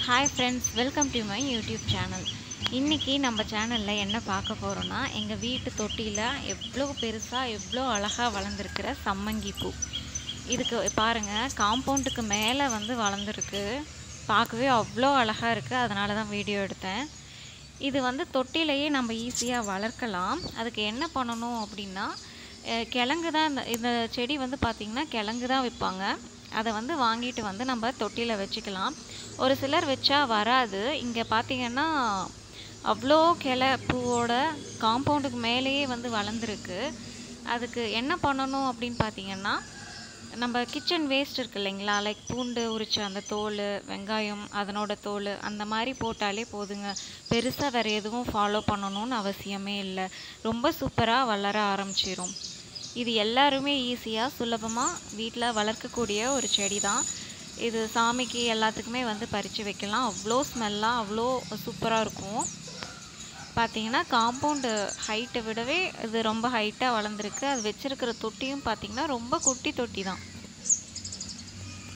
hi friends welcome to my YouTube channel இன்றைக்கி நம்ம சேனலில் என்ன பார்க்க போகிறோன்னா எங்கள் வீட்டு தொட்டியில் எவ்வளோ பெருசாக எவ்வளோ அழகாக வளர்ந்துருக்கிற சம்மங்கி பூ இதுக்கு பாருங்கள் காம்பவுண்டுக்கு மேலே வந்து வளர்ந்துருக்கு பார்க்கவே அவ்வளோ அழகாக இருக்குது அதனால தான் வீடியோ எடுத்தேன் இது வந்து தொட்டிலையே நம்ம ஈஸியாக வளர்க்கலாம் அதுக்கு என்ன பண்ணணும் அப்படின்னா அஹ், கிழங்கு தான் இந்த இந்த செடி வந்து பார்த்திங்கன்னா கிழங்கு தான் விற்பாங்க அதை வந்து வாங்கிட்டு வந்து நம்ம தொட்டியில் வச்சுக்கலாம் ஒரு சிலர் வச்சா வராது இங்கே பார்த்தீங்கன்னா அவ்வளோ கிளை பூவோட காம்பவுண்டுக்கு மேலேயே வந்து வளர்ந்துருக்கு அதுக்கு என்ன பண்ணணும் அப்படின்னு பார்த்தீங்கன்னா நம்ம கிச்சன் வேஸ்ட் இருக்கு இல்லைங்களா லைக் பூண்டு உரிச்ச அந்த தோல் வெங்காயம் அதனோட தோல் அந்த மாதிரி போட்டாலே போதுங்க பெருசாக வேறு எதுவும் ஃபாலோ பண்ணணும்னு அவசியமே இல்லை ரொம்ப சூப்பராக வளர ஆரம்பிச்சிரும் இது எல்லாருமே ஈஸியாக சுலபமாக வீட்டில் வளர்க்கக்கூடிய ஒரு செடி தான் இது சாமிக்கு எல்லாத்துக்குமே வந்து பறித்து வைக்கலாம் அவ்வளோ ஸ்மெல்லாக அவ்வளோ சூப்பராக இருக்கும் பார்த்தீங்கன்னா காம்பவுண்டு ஹைட்டை விடவே இது ரொம்ப ஹைட்டாக வளர்ந்துருக்கு அது வச்சிருக்கிற தொட்டியும் பார்த்தீங்கன்னா ரொம்ப குட்டி தொட்டி தான்